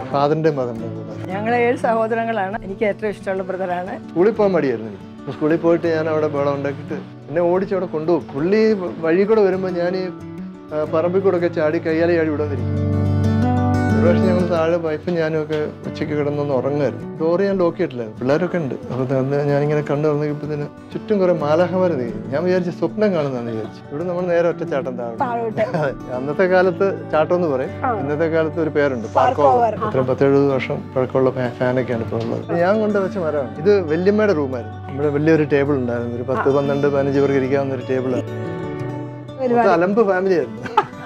ഫാദറിന്റെ മകന്റെ കൂടെ ഞങ്ങൾ ഏഴ് സഹോദരങ്ങളാണ് എനിക്ക് ഏറ്റവും ഇഷ്ടമുള്ള ബ്രദറാണ് സ്കൂളിൽ പോകാൻ മടിയായിരുന്നു എനിക്ക് സ്കൂളിൽ പോയിട്ട് ഞാൻ അവിടെ ബഹളം ഉണ്ടാക്കിയിട്ട് എന്നെ ഓടിച്ച് അവിടെ കൊണ്ടുപോകും പുള്ളി വഴി കൂടെ വരുമ്പോൾ ഞാൻ ഈ ആ, പറമ്പിൽ കൂടെ ഒക്കെ ചാടി കയ്യാലെ ചാടി ഇവിടെ വന്നിരിക്കും ഒരു പ്രാവശ്യം ഞങ്ങൾ താഴെ വൈഫും ഞാനും ഒക്കെ ഉച്ചയ്ക്ക് കിടന്നൊന്ന് ഉറങ്ങായിരുന്നു ഡോറ് ഞാൻ ലോക്ക് ചെയ്തിട്ടില്ലായിരുന്നു പിള്ളേരൊക്കെ ഉണ്ട് അപ്പോൾ അന്ന് ഞാനിങ്ങനെ കണ്ടു തുറന്നപ്പോഴത്തേന് ചുറ്റും കുറെ മാലാഹമാർ നീങ്ങി ഞാൻ വിചാരിച്ചു സ്വപ്നം കാണുന്നതെന്ന് വിചാരിച്ചു ഇവിടെ നമ്മൾ നേരെ ഒറ്റ ചാട്ടം താഴെ താഴോട്ട് അതെ അന്നത്തെ കാലത്ത് ചാട്ടം എന്ന് പറയും ആ. ഇന്നത്തെ കാലത്ത് ഒരു പേരുണ്ട് പാർക്ക് Park ഓവർ over. അത്രയും പത്തെഴുപത് വർഷം പഴക്കമുള്ള ഫാ- ഫാനൊക്കെയാണ് ഇപ്പോൾ ഉള്ളത് ഞാൻ കൊണ്ട് വെച്ച മരമാണ് ഇത് വല്യമ്മയുടെ റൂമായിരുന്നു നമ്മുടെ വലിയൊരു ടേബിൾ ഉണ്ടായിരുന്നു ഒരു പത്ത് പന്ത്രണ്ട് പതിനഞ്ച് പേർക്ക് ഇരിക്കാവുന്ന ഒരു ടേബിൾ ഒരുപാട് അലമ്പ് ഫാമിലി ആയിരുന്നു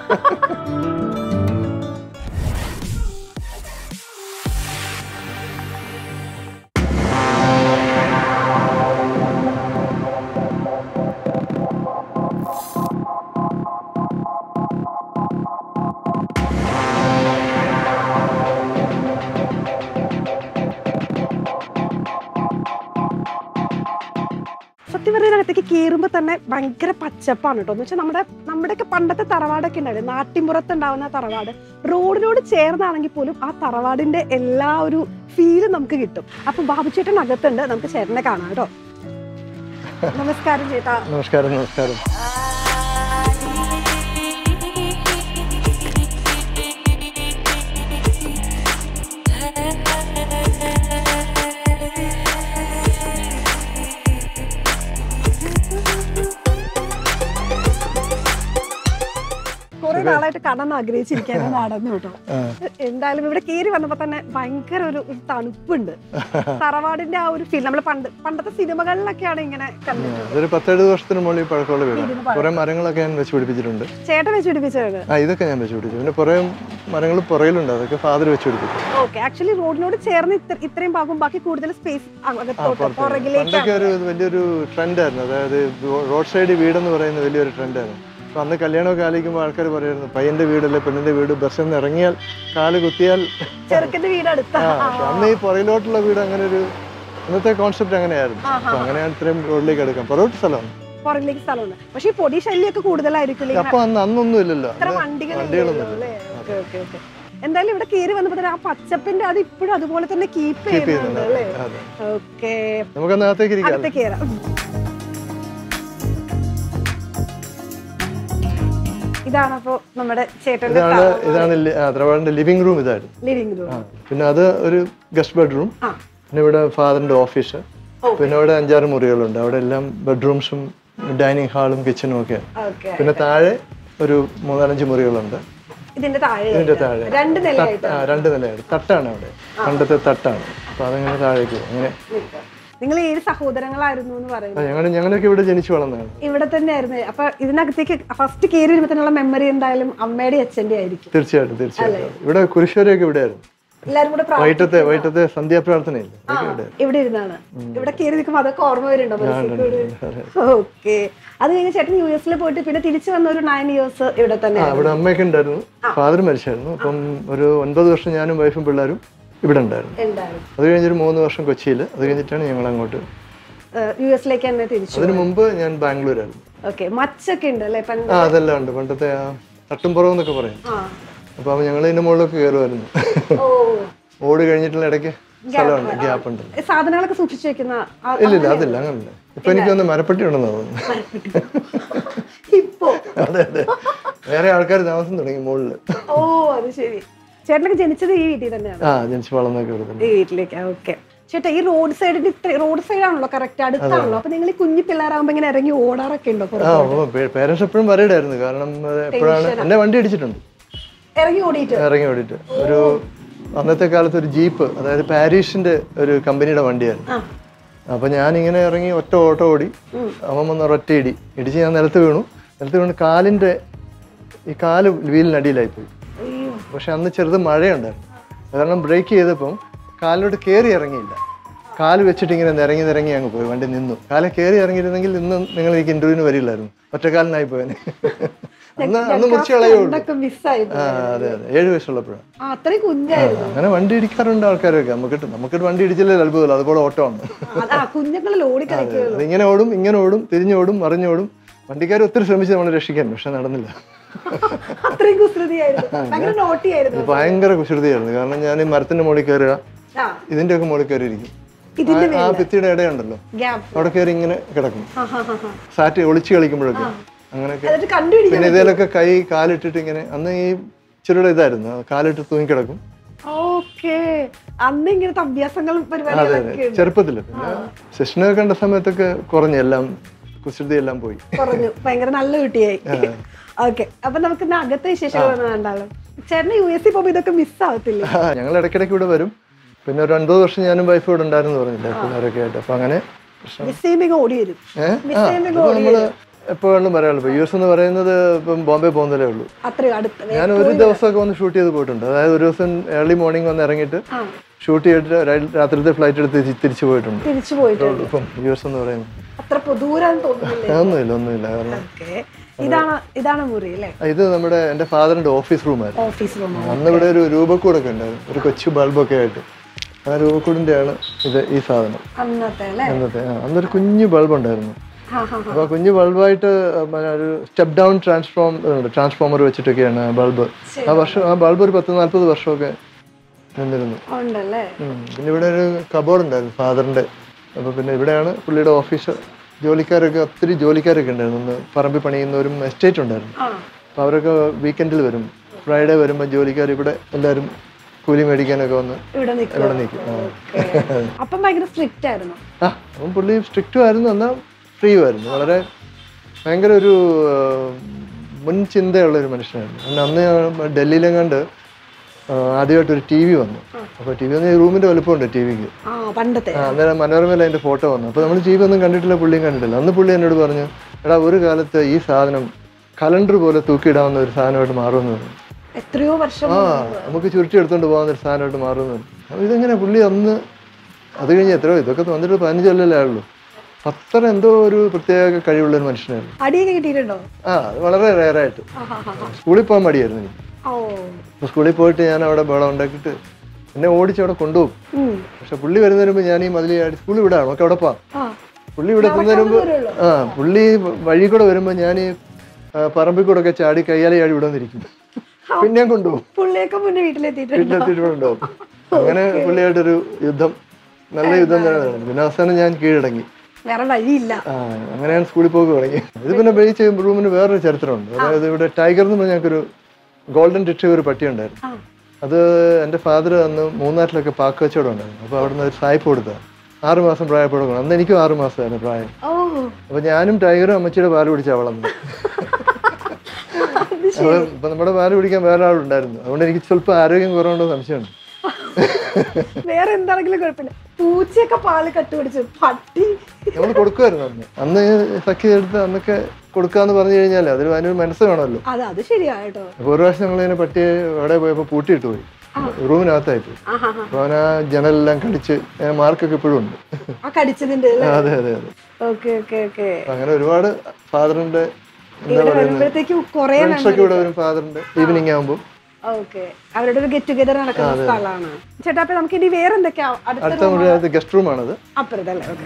സത്യം പറഞ്ഞാൽ അകത്തേക്ക് കയറുമ്പോൾ തന്നെ ഭയങ്കര പച്ചപ്പാണ് കേട്ടോ എന്ന് വെച്ചാൽ നമ്മുടെ നമ്മുടെയൊക്കെ പണ്ടത്തെ തറവാടൊക്കെ ഉണ്ടാവില്ലേ നാട്ടിൻപുറത്ത് ഉണ്ടാവുന്ന തറവാട് റോഡിനോട് ചേർന്നാണെങ്കിൽ പോലും ആ തറവാടിന്റെ എല്ലാ ഒരു ഫീലും നമുക്ക് കിട്ടും അപ്പൊ ബാബുചേട്ടൻ അകത്തുണ്ട് നമുക്ക് ചേട്ടനെ കാണാം കേട്ടോ നമസ്കാരം ചേട്ടാ നമസ്കാരം നമസ്കാരം കുറെ നാളായിട്ട് കടന്ന് ആഗ്രഹിച്ചിരിക്കാൻ നടന്നു കേട്ടോ ആ. എന്തായാലും ഇവിടെ കയറി വന്നപ്പോ തന്നെ ഭയങ്കര ഒരു ഒരു തണുപ്പുണ്ട് തറവാടിന്റെ ആ ഒരു ഫീൽ നമ്മൾ പണ്ട് പണ്ടത്തെ സിനിമകളിലൊക്കെയാണ് ഇങ്ങനെ കണ്ടിട്ടുള്ളത് അതൊരു പത്തെഴുപത് വർഷത്തിന് മുകളിൽ പഴക്കമുള്ള വീടാണ് ഇതിന് പഴക്കം. കുറെ മരങ്ങളൊക്കെ ഞാൻ വെച്ച് പിടിപ്പിച്ചിട്ടുണ്ട് ചേട്ടൻ വെച്ച് പിടിപ്പിച്ചത് ആ ഇതൊക്കെ ഞാൻ വെച്ച് പിടിപ്പിച്ചു പിന്നെ കുറെ മരങ്ങൾ പുറകിലുണ്ട് അതൊക്കെ ഫാദർ വെച്ച് പിടിപ്പിച്ചു ഓക്കെ ആക്ച്വലി റോഡിനോട് ചേർന്ന് ഇത്ര- ഇത്രയും ഭാഗം ബാക്കി കൂടുതൽ സ്പേസ് ആ അകത്തോട്ട് പുറത്ത് പുറകിലേക്ക് പണ്ടൊക്കെ ഒരു വലിയൊരു ട്രെൻഡായിരുന്നു അതായത് റോഡ് സൈഡ് വീടെന്ന് പറയുന്ന വലിയൊരു ട്രെൻഡായിരുന്നു അപ്പൊ അന്ന് കല്യാണമൊക്കെ ആലോചിക്കുമ്പോൾ ആൾക്കാർ പറയുമായിരുന്നു പയ്യന്റെ വീടല്ലേ പെണ്ണിന്റെ വീട് ബസ്സിൽ നിന്ന് ഇറങ്ങിയാൽ കാല് കുത്തിയാൽ ചെറുക്കന്റെ വീട് അടുത്ത ആ പക്ഷെ അന്ന് ഈ പുറകിലോട്ടുള്ള വീട് അങ്ങനെ ഒരു ഇന്നത്തെ കോൺസെപ്റ്റ് അങ്ങനെയായിരുന്നു അപ്പൊ അങ്ങനെയാണ് ഇത്രയും റോഡിലേക്ക് എടുക്കാം പുറകോട്ട് സ്ഥലമാണ് പുറകിലേക്ക് സ്ഥലമുണ്ട് പക്ഷെ ഈ പൊടി ശല്യമൊക്കെ കൂടുതലായിരിക്കും അപ്പൊ അന്ന് അന്നൊന്നും ഇല്ലല്ലോ ഇത്ര അന്ന് വണ്ടികൾ വണ്ടികളൊന്നും അല്ലേ ഓക്കെ ഓക്കെ ഓക്കെ എന്തായാലും ഇവിടെ കയറി വന്നപ്പോ തന്നെ ആ പച്ചപ്പിന്റെ അത് ഇപ്പോഴും അതുപോലെ തന്നെ കീപ്പ് കീപ്പ് ചെയ്യുന്നുണ്ട് ചെയ്യുന്നുണ്ട് അല്ലേ അതെ ഓക്കെ നമുക്കൊന്ന് അകത്തേക്ക് ഇരിക്കാം അകത്തേക്ക് കയറാം ഇതാണ് അപ്പോ നമ്മുടെ ചേട്ടന്റെ ഇതാണ് ഇതാണ് ലി- ആ, തറവാടിന്റെ ലിവിംഗ് റൂം ഇതായിരുന്നു ലിവിംഗ് റൂം ആ പിന്നെ അത് ഒരു ഗസ്റ്റ് ബെഡ്റൂം ആ പിന്നെ ഇവിടെ ഫാദറിന്റെ ഓഫീസ് പിന്നെ ഇവിടെ അഞ്ചാറ് മുറികളുണ്ട് അവിടെ എല്ലാം ബെഡ്റൂംസും ഡൈനിങ് ഹാളും കിച്ചണും ഒക്കെ ഓക്കെ പിന്നെ താഴെ ഒരു മൂന്നാലഞ്ച് മുറികളുണ്ട് ഇതിന്റെ താഴെ ഇതിന്റെ താഴെ രണ്ട് നിലയായിട്ട് ആ രണ്ട് നിലയാണ് തട്ടാണ് അവിടെ പണ്ടത്തെ തട്ടാണ് അപ്പൊ അതങ്ങനെ താഴേക്ക് പോകും അങ്ങനെ നിങ്ങൾ ഏഴ് സഹോദരങ്ങളായിരുന്നു എന്ന് പറയുന്നത് ഞങ്ങൾ ഞങ്ങളൊക്കെ ഇവിടെ ജനിച്ചു വളർന്നതാണ് ഇവിടെ തന്നെയായിരുന്നു അപ്പൊ ഇതിനകത്തേക്ക് ഫസ്റ്റ് കയറി വരുമ്പോ തന്നെയുള്ള മെമ്മറി എന്തായാലും അമ്മയുടെ അച്ഛന്റെ ആയിരിക്കും തീർച്ചയായിട്ടും തീർച്ചയായിട്ടും ഇവിടെ കുരിശുവരെയൊക്കെ ഇവിടെയായിരുന്നു എല്ലാരും കൂടെ പ്രാ- വൈകിട്ടത്തെ വൈകിട്ടത്തെ സന്ധ്യാപ്രാർത്ഥനയില്ല അതൊക്കെ ഇവിടെ ഇവിടെ ഇരുന്നാണ് ഇവിടെ കയറി നിൽക്കുമ്പോ അതൊക്കെ ഓർമ്മ വരുന്നുണ്ടോ ഓക്കെ അത് കഴിഞ്ഞ് ചേട്ടൻ യു എസിൽ പോയിട്ട് പിന്നെ തിരിച്ചു വന്ന ഒരു നയൻ ഇയേഴ്സ് ഇവിടെ തന്നെ ആ ഇവിടെ അമ്മയൊക്കെ ഉണ്ടായിരുന്നു ഫാദർ മരിച്ചായിരുന്നു അപ്പം ഒരു ഒൻപത് വർഷം ഞാനും വൈഫും പിള്ളേരും ഇവിടെ ഉണ്ടായിരുന്നു ഉണ്ടായിരുന്നു അത് കഴിഞ്ഞൊരു മൂന്ന് വർഷം കൊച്ചിയിൽ അത് കഴിഞ്ഞിട്ടാണ് ഞങ്ങൾ അങ്ങോട്ട് യു എസിലേക്ക് തന്നെ തിരിച്ചു അതിനു മുമ്പ് ഞാൻ ബാംഗ്ലൂരായിരുന്നു ഓക്കെ മച്ചൊക്കെ ഉണ്ട് അല്ലേ പണ്ട് ആ അതെല്ലാം ഉണ്ട് പണ്ടത്തെ ആ തട്ടുംപുറം എന്നൊക്കെ പറയും ആ അപ്പൊ ഞങ്ങൾ ഇതിന്റെ മുകളിലൊക്കെ കയറുമായിരുന്നു ഓ ഓട് കഴിഞ്ഞിട്ടുള്ള ഇടയ്ക്ക് സ്ഥലമുണ്ട് ഗ്യാപ്പ് ഉണ്ട് ഈ സാധനങ്ങളൊക്കെ സൂക്ഷിച്ചു വെക്കുന്ന ആ- ഇല്ല ഇല്ല അതില്ല അങ്ങനല്ല ഇപ്പൊ എനിക്കൊന്ന് മരപ്പെട്ടി ഉണ്ടെന്ന് തോന്നുന്നു ഇപ്പോ അതെ അതെ വേറെ ആൾക്കാർ താമസം തുടങ്ങി മുകളിൽ ഓ അത് ശരി ചേട്ടനൊക്കെ ജനിച്ചത് ഈ വീട്ടിൽ തന്നെയാണ് ആ ജനിച്ച് വളർന്നൊക്കെ ഇവിടെ തന്നെ ഈ വീട്ടിലേക്ക് ഓക്കെ ചേട്ടാ ഈ റോഡ് സൈഡിന്റെ ഇത്ര റോഡ് സൈഡ് ആണല്ലോ കറക്റ്റ് അടുത്താണല്ലോ അപ്പൊ നിങ്ങൾ ഈ കുഞ്ഞു പിള്ളേരാകുമ്പോ ഇങ്ങനെ ഇറങ്ങി ഓടാറൊക്കെ ഉണ്ടോ പുറത്ത്? ആ പേരൻസ് എപ്പോഴും പറയടായിരുന്നു കാരണം അത് എപ്പോഴാണ് എന്നെ വണ്ടി അടിച്ചിട്ടുണ്ട് ഇറങ്ങി ഓടിയിട്ട് ഇറങ്ങി ഓടിയിട്ട് ഒരു അന്നത്തെ കാലത്ത് ഒരു ജീപ്പ് അതായത് പാരീഷിന്റെ ഒരു കമ്പനിയുടെ വണ്ടിയായിരുന്നു ആ അപ്പൊ ഞാനിങ്ങനെ ഇറങ്ങി ഒറ്റ ഓട്ടോ ഓടി അവൻ വന്ന് ഒരൊറ്റ ഇടി ഇടിച്ച് ഞാൻ നിലത്ത് വീണു നിലത്ത് വീണ് കാലിന്റെ ഈ കാല് വീലിനടിയിലായി പോയി അയ്യോ പക്ഷെ അന്ന് ചെറുത് മഴയുണ്ടായിരുന്നു അത് കാരണം ബ്രേക്ക് ചെയ്തപ്പം കാലിലോട്ട് കയറി ഇറങ്ങിയില്ല കാല് വെച്ചിട്ട് ഇങ്ങനെ നിരങ്ങി നിരങ്ങി അങ്ങ് പോയി വണ്ടി നിന്നു കാലെ കയറി ഇറങ്ങിയിരുന്നെങ്കിൽ ഇന്ന് നിങ്ങൾ എനിക്ക് ഇന്റർവ്യൂവിന് വരില്ലായിരുന്നു ഒറ്റക്കാലനായി പോയനെ അന്ന് അന്ന് മുറിച്ച് കളയുള്ളൂ ഇതൊക്കെ മിസ്സായി ആ അതെ അതെ ഏഴ് വയസ്സുള്ളപ്പോഴാണ് ആ അത്രയും കുഞ്ഞായിരുന്നു അങ്ങനെ വണ്ടി ഇടിക്കാറുണ്ട് ആൾക്കാരൊക്കെ നമുക്ക് നമുക്ക് വണ്ടി ഇടിച്ചില്ലേ അത്ഭുതമല്ല അതുപോലെ ഓട്ടമാണ് ആ കുഞ്ഞുങ്ങളിൽ ഓടിക്കളിക്കുക അതിങ്ങനെ ഓടും ഇങ്ങനെ ഓടും തിരിഞ്ഞോടും മറിഞ്ഞോടും വണ്ടിക്കാർ ഒത്തിരി ശ്രമിച്ചു നമ്മളെ രക്ഷിക്കാൻ പക്ഷെ നടന്നില്ല അത്രയും കുസൃതിയായിരുന്നു ഭയങ്കര നോട്ടിയായിരുന്നു ഭയങ്കര കുസൃതിയായിരുന്നു കാരണം ഞാൻ ഈ മരത്തിന്റെ മുകളിൽ കയറുക ആ ഇതിന്റെ ഒക്കെ മുകളിൽ കയറി ഇരിക്കും ഇതിന്റെ ആ- ആ ഭിത്തിയുടെ ഇടയുണ്ടല്ലോ ഗ്യാപ്പ് അവിടെ കയറി ഇങ്ങനെ കിടക്കും സാറ്റ് ഒളിച്ച് കളിക്കുമ്പോഴൊക്കെ അങ്ങനെയൊക്കെ എന്നിട്ട് കണ്ടുപിടിക്കാൻ പിന്നെ ഇതിലൊക്കെ കൈ കാലിട്ടിട്ട് ഇങ്ങനെ അന്ന് ഈ ഇച്ചിരിയുടെ ഇതായിരുന്നു കാലിട്ട് തൂങ്ങിക്കിടക്കും ഓക്കെ അന്ന് ഇങ്ങനത്തെ അഭ്യാസങ്ങളും അതെ പരിപാടികളൊക്കെ അതെ ചെറുപ്പത്തില് പിന്നെ സെഷനൊക്കെ കണ്ട സമയത്തൊക്കെ കുറഞ്ഞു എല്ലാം കുസൃതി എല്ലാം പോയി കുറഞ്ഞു ഭയങ്കര നല്ല കുട്ടിയായി ഓക്കെ അപ്പൊ നമുക്ക് ഇന്ന് അകത്തെ വിശേഷങ്ങൾ കണ്ടാലോ ചേട്ടന് യു എസ് സി പോകുമ്പോ ഇതൊക്കെ മിസ് ആവത്തില്ലേ ഞങ്ങൾ ഇടയ്ക്കിടയ്ക്ക് ഇവിടെ വരും പിന്നെ ഒരു അൻപത് വർഷം ഞാനും വൈഫ് ഇവിടെ ഉണ്ടായിരുന്നു പറഞ്ഞില്ല പിള്ളേരൊക്കെ ആയിട്ട് അപ്പൊ അങ്ങനെ മിസ് ചെയ്യുമ്പോ ഓടി വരും ഏഹ് മിസ് ചെയ്യുമ്പോ ഇപ്പൊ നമ്മള് എപ്പോഴും പറയാനുള്ളൂ ഇപ്പൊ യു എസ് എന്ന് പറയുന്നത് ഇപ്പം ബോംബെ പോകുന്നതേ ഉള്ളൂ അത്രയും അടുത്ത് ഞാൻ ഒരു ദിവസമൊക്കെ വന്ന് ഷൂട്ട് ചെയ്ത് പോയിട്ടുണ്ട് അതായത് ഒരു ദിവസം ഏർലി മോർണിംഗ് വന്ന് ഇറങ്ങിയിട്ട് ആ ഷൂട്ട് ചെയ്തിട്ട് രാ- രാത്രിയിലത്തെ ഫ്ലൈറ്റ് എടുത്ത് തിരിച്ച് തിരിച്ചു പോയിട്ടുണ്ട് തിരിച്ചു പോയിട്ടുണ്ട് ഇപ്പം യു എസ് എന്ന് പറയുന്നത് അത്ര പൊതുവരാന്ന് തോന്നുന്നില്ലേ ഒന്നുമില്ല ഒന്നുമില്ല കാരണം ഓക്കെ ഇതാണ് ഇതാണ് മുറി അല്ലേ ഇത് നമ്മുടെ എൻ്റെ ഫാദറിന്റെ ഓഫീസ് റൂമായിരുന്നു ഓഫീസ് റൂം അന്ന് ഇവിടെ ഒരു രൂപക്കൂടൊക്കെ ഉണ്ടായിരുന്നു ഒരു കൊച്ചു ബൾബൊക്കെ ആയിട്ട് ആ രൂപക്കൂടിന്റെ ആണ് ഇത് ഈ സാധനം അന്നത്തെ അല്ലേ അന്നത്തെ ആ അന്നൊരു കുഞ്ഞു ബൾബ് ഉണ്ടായിരുന്നു ആ ഹാ അപ്പോൾ കുഞ്ഞു ബൾബായിട്ട് ഒരു സ്റ്റെപ്പ് ഡൗൺ ട്രാൻസ്ഫോം ട്രാൻസ്ഫോമർ വെച്ചിട്ടൊക്കെയാണ് ബൾബ് ആ വർഷം ആ ബൾബ് ഒരു പത്ത് നാൽപ്പത് വർഷമൊക്കെ നിന്നിരുന്നു ഉണ്ടല്ലേ ഉം. പിന്നെ ഇവിടെ ഒരു കബോർഡ് ഉണ്ടായിരുന്നു ഫാദറിന്റെ അപ്പോൾ പിന്നെ ഇവിടെയാണ് പുള്ളിയുടെ ഓഫീസ് ജോലിക്കാരൊക്കെ ഒത്തിരി ജോലിക്കാരൊക്കെ ഉണ്ടായിരുന്നു ഒന്ന് പറമ്പിൽ പണിയുന്നവരും എസ്റ്റേറ്റ് ഉണ്ടായിരുന്നു ആ അപ്പോൾ അവരൊക്കെ വീക്കെൻഡിൽ വരും ഫ്രൈഡേ വരുമ്പോൾ ജോലിക്കാർ ഇവിടെ എല്ലാവരും കൂലി മേടിക്കാനൊക്കെ വന്ന് ഇവിടെ നിൽക്കും ഇവിടെ നിൽക്കും ആ. അപ്പം ഭയങ്കര സ്ട്രിക്റ്റ് ആയിരുന്നു ആ അപ്പം പുള്ളി സ്ട്രിക്റ്റും ആയിരുന്നു എന്നാൽ ഫ്രീയും ആയിരുന്നു വളരെ ഭയങ്കര ഒരു ആ, മുൻ ചിന്തയുള്ള ഒരു മനുഷ്യനായിരുന്നു പിന്നെ അന്ന് ഞാൻ ഡൽഹിയിലെങ്ങാണ്ട് ആ, ആദ്യമായിട്ട് ഒരു ടി വി വന്നു അപ്പോൾ ടി വി വന്ന് റൂമിൻ്റെ വലുപ്പമുണ്ട് ടി വിക്ക് ആ പണ്ടത്തെ ആ അന്നേരം മനോരമയിൽ അതിൻ്റെ ഫോട്ടോ വന്നു അപ്പോൾ നമ്മൾ ടി വി ഒന്നും കണ്ടിട്ടില്ല പുള്ളിയും കണ്ടിട്ടില്ല അന്ന് പുള്ളി എന്നോട് പറഞ്ഞു എടാ ഒരു കാലത്ത് ഈ സാധനം കലണ്ടർ പോലെ തൂക്കിയിടാവുന്ന ഒരു സാധനമായിട്ട് മാറുമെന്ന് പറഞ്ഞു എത്രയോ വർഷം ആ നമുക്ക് ചുരുട്ടി എടുത്തോണ്ട് പോകാവുന്ന ഒരു സാധനമായിട്ട് മാറുമെന്ന് പറഞ്ഞു അപ്പോൾ ഇതെങ്ങനെ പുള്ളി അന്ന് അത് കഴിഞ്ഞ് എത്രയോ ഇതൊക്കെ വന്നിട്ട് പതിനഞ്ച് കൊല്ലല്ലേ ആയുള്ളൂ അത്ര എന്തോ ഒരു പ്രത്യേക കഴിവുള്ള ഒരു മനുഷ്യനായിരുന്നു അടിയൊക്കെ കിട്ടിയിട്ടുണ്ടോ ആ അത് വളരെ റെയറായിട്ട് ആ ഹാ ഹാ സ്കൂളിൽ പോകാൻ മടിയായിരുന്നു എനിക്ക് ഓ അപ്പോൾ സ്കൂളിൽ പോയിട്ട് ഞാൻ അവിടെ ബഹളം ഉണ്ടാക്കിയിട്ട് എന്നെ ഓടിച്ച് അവിടെ കൊണ്ടുപോകും ഉം. പക്ഷെ പുള്ളി വരുന്നതിന് മുമ്പ് ഞാൻ ഈ മതിലി ആടി സ്കൂളിൽ വിടാം നമുക്ക് അവിടെ പോവാം ആ പുള്ളി ഇവിടെ എത്തുന്നതിന് മുമ്പ് ദൂരമുള്ളൂ. ആ പുള്ളി വഴി കൂടെ വരുമ്പോൾ ഞാൻ ഈ ആ, പറമ്പിൽ കൂടെ ഒക്കെ ചാടി കയ്യാലെ ചാടി ഇവിടെ വന്നിരിക്കും പിന്നെ ഞാൻ കൊണ്ടുപോകും പുള്ളിയൊക്കെ മുന്നേ വീട്ടിലെത്തിയിട്ടുണ്ട് വീട്ടിലെത്തിയിട്ട് ഇവിടെ ഉണ്ടാവും അങ്ങനെ പുള്ളിയായിട്ടൊരു യുദ്ധം നല്ല യുദ്ധം തന്നെ നടന്നു പിന്നെ അവസാനം ഞാൻ കീഴടങ്ങി വേറെ വഴിയില്ല ആ അങ്ങനെ ഞാൻ സ്കൂളിൽ പോക്ക് തുടങ്ങി ഇത് പിന്നെ ബേച്ച് റൂമിന് വേറൊരു ചരിത്രമുണ്ട് അതായത് ഇവിടെ ടൈഗർ എന്ന് പറഞ്ഞ ഞങ്ങൾക്കൊരു ഗോൾഡൻ റിട്രീവർ ഒരു പട്ടി ഉണ്ടായിരുന്നു ആ അത് എൻ്റെ ഫാദർ അന്ന് മൂന്നാട്ടിലൊക്കെ പാക്ക് കച്ചവടം ഉണ്ടായിരുന്നു അപ്പോൾ അവിടെ നിന്ന് ഒരു സായിപ്പ് കൊടുത്ത ആറ് മാസം പ്രായപ്പെടുക്കണം അന്ന് എനിക്കും ആറ് മാസമായിരുന്നു പ്രായം ഓ അപ്പോൾ ഞാനും ടൈഗറും അമ്മച്ചിയുടെ പാല് പിടിച്ചാൽ വളർന്നു അപ്പോൾ ഇപ്പം നമ്മുടെ പാല് പിടിക്കാൻ വേറെ ആളുണ്ടായിരുന്നു അതുകൊണ്ട് എനിക്ക് സ്വല്പം ആരോഗ്യം കുറവുണ്ടോ സംശയമുണ്ട് വേറെ എന്താണെങ്കിലും കുഴപ്പമില്ല പൂച്ചയൊക്കെ പാല് കട്ടുപിടിച്ചു പട്ടി നമ്മൾ കൊടുക്കുമായിരുന്നു അന്ന് അന്ന് സഖ്യ എടുത്ത് അന്നൊക്കെ കൊടുക്കാന്ന് പറഞ്ഞു കഴിഞ്ഞാൽ അതിന് അതിനൊരു മനസ്സ് വേണമല്ലോ അത് അത് ശരിയാ കേട്ടോ അപ്പോൾ ഒരു പ്രാവശ്യം ഞങ്ങളിങ്ങനെ പട്ടിയെ അവിടെ പോയപ്പോൾ പൂട്ടിയിട്ട് പോയി റൂമിനകത്തായി പോയി ആ ഹാ ഹാ അപ്പോൾ അവൻ ആ ജനലെല്ലാം കടിച്ച് ആ മാർക്കൊക്കെ ഇപ്പോഴും ഉണ്ട് ആ കടിച്ചതിന്റെ ആ, അതെ അതെ അതെ ഓക്കെ ഓക്കെ ഓക്കെ അപ്പൊ അങ്ങനെ ഒരുപാട് ഫാദറിന്റെ എന്താ ഇവിടെ പറയുന്നത് വരുമ്പോഴത്തേക്കും കുറെ ഫ്രണ്ട്സ് ഒക്കെ ഇവിടെ വരും ഫാദറിന്റെ ഈവനിങ് ആകുമ്പോൾ ഓക്കെ അവരുടെ ഒരു ഗെറ്റ് ടുഗദർ നടക്കുന്ന സ്ഥലമാണ് ചേട്ടാ അപ്പൊ നമുക്ക് ഇനി വേറെ എന്തൊക്കെയാ അടുത്ത അടുത്ത മുറിയത് ഗസ്റ്റ് റൂമാണത് അപ്പുറത്തല്ലേ ഓക്കെ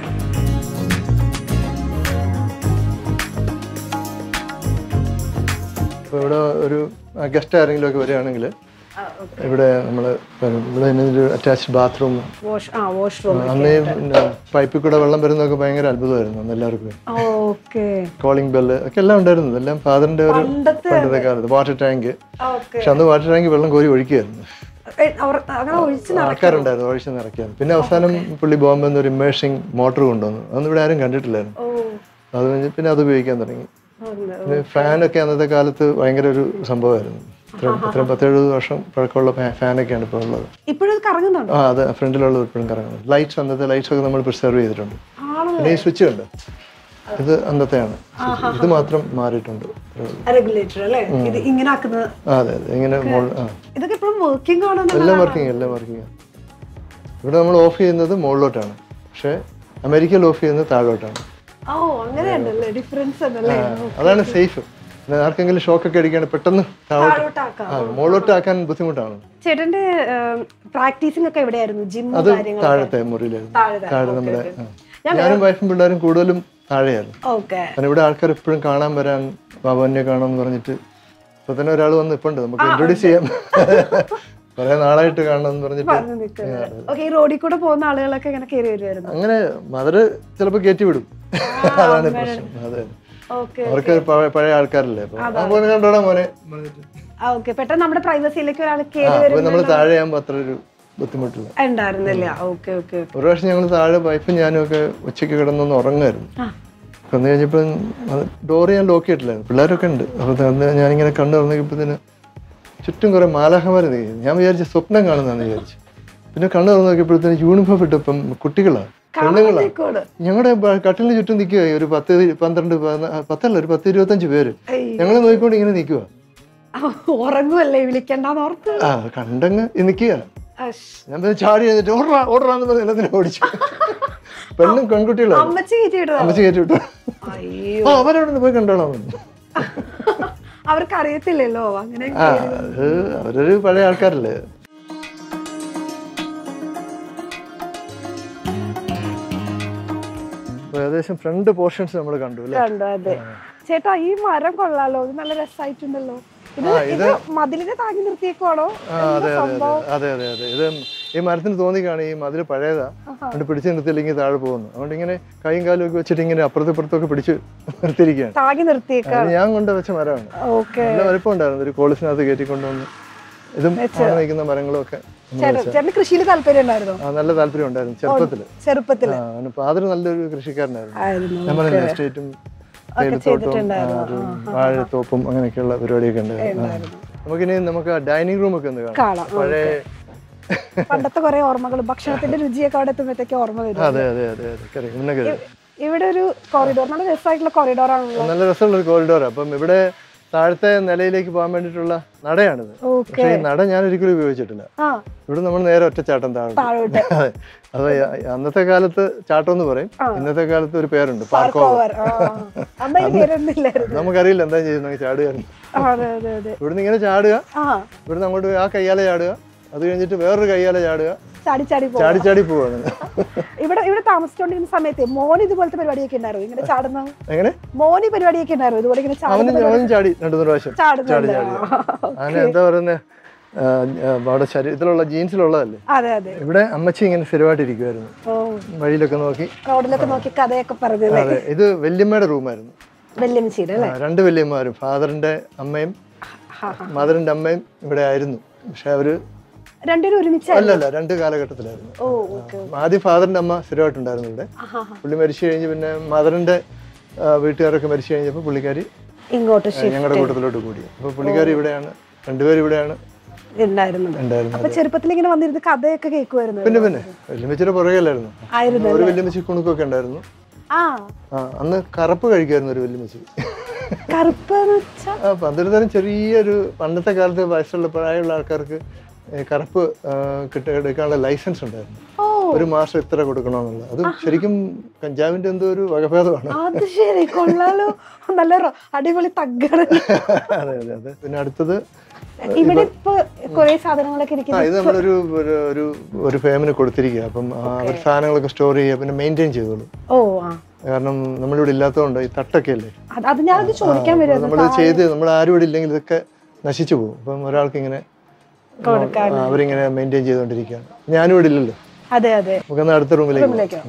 അപ്പോൾ ഇവിടെ ഒരു ഗസ്റ്റ് ആരെങ്കിലും ഒക്കെ വരികയാണെങ്കിൽ ഇവിടെ നമ്മൾ ഇവിടെ തന്നെ ഒരു അറ്റാച്ച്ഡ് ബാത്റൂം വാഷ് ആ വാഷ്റൂം അന്ന് ഈ പൈപ്പിൽ കൂടെ വെള്ളം വരുന്നതൊക്കെ ഭയങ്കര അത്ഭുതമായിരുന്നു അന്ന് എല്ലാവർക്കും ഓക്കെ കോളിംഗ് ബെല്ല് ഒക്കെ എല്ലാം ഉണ്ടായിരുന്നു ഇതെല്ലാം ഫാദറിന്റെ ഒരു പണ്ടത്തെ പണ്ടത്തെ കാലത്ത് വാട്ടർ ടാങ്ക് ഓക്കെ പക്ഷെ അന്ന് വാട്ടർ ടാങ്ക് വെള്ളം കോരി ഒഴിക്കുമായിരുന്നു അവർ അങ്ങനെ ഒഴിച്ച് ആൾക്കാരുണ്ടായിരുന്നു ഒഴിച്ച് നിറയ്ക്കാൻ പിന്നെ അവസാനം പുള്ളി ബോംബെ ഒരു ഇമേഴ്സിങ് മോട്ടർ കൊണ്ടുവന്നു അതൊന്നും ഇവിടെ ആരും കണ്ടിട്ടില്ലായിരുന്നു ഓ അത് കഴിഞ്ഞ് പിന്നെ അത് ഉപയോഗിക്കാൻ തുടങ്ങി ഉണ്ട്. പിന്നെ ഫാനൊക്കെ അന്നത്തെ കാലത്ത് ഭയങ്കര ഒരു സംഭവമായിരുന്നു ഇത്രയും ഇത്രയും പത്തെഴുപത് വർഷം പഴക്കമുള്ള ഫാ- ഫാനൊക്കെയാണ് ഇപ്പോൾ ഉള്ളത് ഇപ്പോഴും ഇത് കറങ്ങുന്നുണ്ടോ ആ അത് ഫ്രണ്ടിലുള്ളത് ഇപ്പോഴും കറങ്ങുന്നത് ലൈറ്റ്സ് അന്നത്തെ ലൈറ്റ്സ് ഒക്കെ നമ്മൾ പ്രിസർവ് ചെയ്തിട്ടുണ്ട് ആണോ പിന്നെ ഈ സ്വിച്ച് ഉണ്ട് ഇത് അന്നത്തെയാണ് ഇത് മാത്രം മാറിയിട്ടുണ്ട് ഇത്രേ ഉള്ളൂ. റെഗുലേറ്റർ അല്ലേ ഇത് ഇങ്ങനെ ആക്കുന്നത് ആ അതെ അതെ ഇങ്ങനെ മോൾ ആ ഇതൊക്കെ എപ്പോഴും വർക്കിംഗ് ആണെന്ന് എല്ലാം വർക്കിംഗ് എല്ലാം വർക്കിംഗ് ഇവിടെ നമ്മൾ ഓഫ് ചെയ്യുന്നത് മുകളിലോട്ടാണ് പക്ഷേ അമേരിക്കയിൽ ഓഫ് ചെയ്യുന്നത് താഴോട്ടാണ് ഓ അങ്ങനെയുണ്ടല്ലേ ഡിഫറൻസ് ഉണ്ടല്ലേ അതാണ് സേഫ് ആർക്കെങ്കിലും ഷോക്കൊക്കെ അടിക്കുകയാണെങ്കിൽ പെട്ടെന്ന് താഴോട്ട് താഴോട്ടാക്കാം ആ മുകളിലോട്ട് ആക്കാൻ ബുദ്ധിമുട്ടാണ് ചേട്ടന്റെ പ്രാക്ടീസിംഗ് ഒക്കെ എവിടെയായിരുന്നു ജിമ്മും അത് കാര്യങ്ങളും താഴത്തെ മുറിയിലായിരുന്നു താഴെ താഴെ നമ്മുടെ ആ. ഞാനും വൈഫും പിള്ളേരും കൂടുതലും താഴെയായിരുന്നു ഓക്കെ കാരണം ഇവിടെ ആൾക്കാർ എപ്പോഴും കാണാൻ വരാൻ ബാബുവിനെ കാണാമെന്ന് പറഞ്ഞിട്ട് ഇപ്പൊ തന്നെ ഒരാൾ വന്ന് ഇപ്പുണ്ട് നമുക്ക് ഇൻട്രൊഡ്യൂസ് ചെയ്യാം കുറെ നാളായിട്ട് കാണണം എന്ന് പറഞ്ഞിട്ട് പറഞ്ഞു നിൽക്കുന്നത് ഓക്കെ ഈ റോഡിൽ കൂടെ പോകുന്ന ആളുകളൊക്കെ ഇങ്ങനെ കയറി വരുമായിരുന്നു അങ്ങനെ മദർ ചിലപ്പോ കയറ്റി വിടും അതാണ് പ്രശ്നം അതെ ഓക്കെ അവർക്ക് പഴയ- പഴയ ആൾക്കാരല്ലേ അപ്പൊ ആ മോനെ കണ്ടോടാ മോനെ പറഞ്ഞിട്ട്. ഓക്കെ പെട്ടെന്ന് നമ്മുടെ പ്രൈവസിയിലേക്ക് ഒരാൾ ആ കയറി അപ്പൊ വരും നമ്മൾ താഴെ ആകുമ്പോ അത്ര ഒരു ബുദ്ധിമുട്ടില്ല ഉണ്ടായിരുന്നില്ല ഓക്കെ ഓക്കെ ഒരു പ്രാവശ്യം ഞങ്ങൾ താഴെ വൈഫും ഞാനും ഒക്കെ ഉച്ചയ്ക്ക് കിടന്നൊന്ന് ഉറങ്ങായിരുന്നു ആ. വന്നു കഴിഞ്ഞപ്പോൾ ഡോറ് ഞാൻ ലോക്ക് ചെയ്തിട്ടില്ലായിരുന്നു പിള്ളേരൊക്കെ ഉണ്ട് അപ്പോൾ അന്ന് ഞാനിങ്ങനെ കണ്ടു തുറന്നപ്പോഴത്തേന് ചുറ്റും കുറേ മാലാഹമാർ നിൽക്കുന്നു ഞാൻ വിചാരിച്ചു സ്വപ്നം കാണുന്നതെന്ന് വിചാരിച്ചു പിന്നെ കണ്ണു തുറന്ന് നോക്കിയപ്പോഴത്തേന് യൂണിഫോം ഇട്ടപ്പം കുട്ടികളാണ് പെണ്ണുങ്ങളാണ് കൂടെ ഞങ്ങളുടെ ബ- കട്ടിലിന് ചുറ്റും നിൽക്കുക ഒരു പത്ത് ഇരു- പന്ത്രണ്ട് പതിനാ- പത്തല്ല ഒരു പത്ത് ഇരുപത്തഞ്ച് പേര് ഏയ്. ഞങ്ങൾ നോക്കിക്കൊണ്ട് ഇങ്ങനെ നിൽക്കുക ഉറങ്ങുമല്ലേ വിളിക്കണ്ടെന്ന് ഓർത്ത് ആ കണ്ടങ്ങ് നിൽക്കുക അശ്. ഞാൻ പിന്നെ ചാടി എഴുന്നിട്ട് ഓടറാ ഓടറാന്ന് പറഞ്ഞ് എല്ലാത്തിനും ഓടിച്ചു പെണ്ണും പെൺകുട്ടികളാണ് അമ്മച്ചി കയറ്റി വിട്ടതാ അമ്മച്ചി കയറ്റി വിട്ടു അയ്യോ ആ അവരവിടെ നിന്ന് പോയി കണ്ടോളാം പറഞ്ഞു. അവർക്ക് അറിയത്തില്ലല്ലോ അങ്ങനെ ആ അത് അവരൊരു പഴയ ആൾക്കാരല്ലേ അപ്പൊ ഏകദേശം ഫ്രണ്ട് പോർഷൻസ് നമ്മൾ കണ്ടു അല്ലേ കണ്ടു അതെ ചേട്ടാ ഈ മരം കൊള്ളാലോ ഇത് നല്ല രസമായിട്ടുണ്ടല്ലോ ഇത് ആ, ഇത് മതിലിനെ താങ്ങി നിർത്തിയേക്കുവാണോ ആ അതെ അതെ അതെ അതെ അതെ അതെ ഇത് ഈ മരത്തിന് തോന്നിക്കാണ് ഈ മതിൽ പഴയതാ അതുകൊണ്ട് പിടിച്ചു നിർത്തിയില്ലെങ്കിൽ താഴെ പോകുന്നു അതുകൊണ്ട് ഇങ്ങനെ കൈയും കാലും ഒക്കെ വെച്ചിട്ട് ഇങ്ങനെ അപ്പുറത്തും ഇപ്പുറത്തൊക്കെ പിടിച്ച് നിർത്തിയിരിക്കുകയാണ് താങ്ങി നിർത്തിയേക്കാ അത് ഞാൻ കൊണ്ട് വെച്ച മരമാണ് ഓക്കെ നല്ല വലിപ്പം ഉണ്ടായിരുന്നു ഒരു കോളിസിനകത്ത് കയറ്റി കൊണ്ടുവന്ന് ഇതും അവിടെ നിൽക്കുന്ന മരങ്ങളും ഒക്കെ നമ്മൾ ചേട്ടന് കൃഷിയിൽ താല്പര്യം ഉണ്ടായിരുന്നോ ആ, നല്ല താല്പര്യം ഉണ്ടായിരുന്നു ചെറുപ്പത്തില് ചെറുപ്പത്തില് ആ, അവന് ഫാദർ നല്ലൊരു കൃഷിക്കാരനായിരുന്നു ആയിരുന്നു ഞാൻ പറഞ്ഞ എസ്റ്റേറ്റും തേയിലത്തോട്ടവും ആ, ഒരു വാഴത്തോപ്പും അങ്ങനെയൊക്കെയുള്ള പരിപാടിയൊക്കെ ഉണ്ടായിരുന്നു ആ. നമുക്കിനി നമുക്ക് ആ ഡൈനിങ് റൂം ഒക്കെ ഒന്ന് കാണാം കാണാം പഴയ പണ്ടത്തെ കുറെ ഓർമ്മകൾ ഭക്ഷണത്തിന്റെ രുചിയൊക്കെ അവിടെ എത്തുമ്പോഴത്തേക്ക് ഓർമ്മ വരും അതെ അതെ അതെ അതെ കറി മുന്നേ കറി ഇവിടെ ഒരു കോറിഡോർ നല്ല രസമായിട്ടുള്ള കോറിഡോർ ആണല്ലോ നല്ല രസമുള്ള ഒരു കോറിഡോർ അപ്പം ഇവിടെ താഴത്തെ നിലയിലേക്ക് പോകാൻ വേണ്ടിയിട്ടുള്ള നടയാണിത് ഓക്കെ പക്ഷേ ഈ നട ഞാൻ ഒരിക്കലും ഉപയോഗിച്ചിട്ടില്ല ആ ഇവിടെ നമ്മൾ നേരെ ഒറ്റച്ചാട്ടം താഴെ താഴോട്ട് അതെ അത് അന്നത്തെ കാലത്ത് ചാട്ടം എന്ന് പറയും ഇന്നത്തെ കാലത്ത് ഒരു പേരുണ്ട് പാർക്ക് ഓവർ ഓവർ അന്നതിന് പേരൊന്നുമില്ലായിരുന്നു നമുക്കറിയില്ല എന്താ ചെയ്യുന്നത് ചാടുകയായിരുന്നു അതെ അതെ അതെ ഇവിടുന്ന് ഇങ്ങനെ ചാടുക ആ ഇവിടുന്ന് അങ്ങോട്ട് പോയി ആ കയ്യാലെ ചാടുക അത് കഴിഞ്ഞിട്ട് വേറൊരു കയ്യാലെ ചാടുക ചാടി ചാടി പോകും ചാടി ചാടി പോവാണ് ഇവിടെ ഇവിടെ താമസിച്ചോണ്ടിരുന്ന സമയത്ത് മോൻ ഇതുപോലത്തെ പരിപാടിയൊക്കെ ഉണ്ടായിരുന്നു ഇങ്ങനെ ചാടുന്ന എങ്ങനെ മോന് പരിപാടിയൊക്കെ ഉണ്ടായിരുന്നു ഇതുപോലെ ഇങ്ങനെ അവനും ചാടുന്ന അവനും ചാടി രണ്ടു മൂന്ന് പ്രാവശ്യം ചാടി ചാടുന്നുണ്ട് ചാടി അങ്ങനെ എന്താ പറയുന്നത് അവിടെ ശരീരത്തിലുള്ള ജീൻസിലുള്ളതല്ലേ അതെ അതെ ഇവിടെ അമ്മച്ചി ഇങ്ങനെ സ്ഥിരമായിട്ട് ഇരിക്കുമായിരുന്നു ഓ വഴിയിലൊക്കെ നോക്കി റോഡിലൊക്കെ നോക്കി കഥയൊക്കെ പറഞ്ഞല്ലേ അതെ ഇത് വല്യമ്മയുടെ റൂമായിരുന്നു വെല്ലുമിച്ചിയുടെ അല്ലേ ആ, രണ്ട് വല്യമ്മമാരും ഫാദറിന്റെ അമ്മയും ഹാ, ഹാ. മദറിന്റെ അമ്മയും ഇവിടെ ആയിരുന്നു പക്ഷെ അവര് രണ്ടുപേരും ഒരുമിച്ച് അല്ലല്ല രണ്ട് കാലഘട്ടത്തിലായിരുന്നു ഓ ഓക്കെ ആദ്യം ഫാദറിന്റെ അമ്മ സ്ഥിരമായിട്ടുണ്ടായിരുന്നു ഇവിടെ പുള്ളി മരിച്ചു കഴിഞ്ഞ് പിന്നെ മദറിന്റെ ആ, വീട്ടുകാരൊക്കെ മരിച്ചു കഴിഞ്ഞപ്പോൾ പുള്ളിക്കാരി ഇങ്ങോട്ട് ആ, ഞങ്ങളുടെ കൂട്ടത്തിലോട്ട് കൂടി അപ്പോൾ പുള്ളിക്കാരി ഇവിടെയാണ് രണ്ടുപേരും ഇവിടെയാണ് ഉണ്ടായിരുന്നത് ഉണ്ടായിരുന്നത് അപ്പൊ ചെറുപ്പത്തിൽ ഇങ്ങനെ വന്നിരുന്ന് കഥയൊക്കെ കേൾക്കുമായിരുന്നു പിന്നെ പിന്നെ വല്യമ്മച്ചിയുടെ പുറകെയല്ലായിരുന്നു ആയിരുന്നു ഒരു വല്യമ്മച്ചി കുണുക്കൊക്കെ ഉണ്ടായിരുന്നു ആ ആ അന്ന് കറുപ്പ് കഴിക്കുമായിരുന്നു ഒരു വല്യമ്മച്ചി കറുപ്പ് എന്ന് വെച്ചാ ആ അപ്പം അതൊരു തരം ചെറിയൊരു പണ്ടത്തെ കാലത്ത് വയസ്സുള്ള പ്രായമുള്ള ആൾക്കാർക്ക് ഏ, കറുപ്പ് ആ, കിട്ട എടുക്കാനുള്ള ലൈസൻസ് ഉണ്ടായിരുന്നു ഓ ഒരു മാസം ഇത്ര കൊടുക്കണമെന്നുള്ളത് അത് ശരിക്കും കഞ്ചാവിന്റെ എന്തോ ഒരു വകഭേദമാണ് അത് ശരി കൊള്ളാലോ നല്ല റോ- അടിപൊളി തഗ്ഗാണ് അതെ അതെ അതെ പിന്നെ അടുത്തത് ഇവിടെ ഇപ്പൊ കുറെ സാധനങ്ങളൊക്കെ ആ ഇരിക്കുന്നു ഇത് നമ്മളൊരു ഒരു ഒരു ഒരു ഫേമിന് കൊടുത്തിരിക്കുക അപ്പം ആ, അവർ സാധനങ്ങളൊക്കെ സ്റ്റോർ ചെയ്യുക പിന്നെ മെയിൻറ്റെയിൻ ചെയ്തോളൂ ഓ ആ കാരണം നമ്മളിവിടെ ഇല്ലാത്തതുകൊണ്ട് ഈ തട്ടൊക്കെ അല്ലേ അത് അത് ഞാനത് ചോദിക്കാൻ വരുമായിരുന്നു നമ്മൾ ചെയ്ത് നമ്മൾ ആരും ഇവിടെ ഇല്ലെങ്കിൽ ഇതൊക്കെ നശിച്ചു പോകും അപ്പം ഒരാൾക്ക് ഇങ്ങനെ കൊടുക്കാൻ ആ, അവരിങ്ങനെ മെയിൻറ്റെയിൻ ചെയ്തുകൊണ്ടിരിക്കുകയാണ് ഞാനും ഇവിടെ ഇല്ലല്ലോ അതെ അതെ നമുക്കൊന്ന് അടുത്ത റൂമിലേക്ക് പോകാം. റൂമിലേക്ക്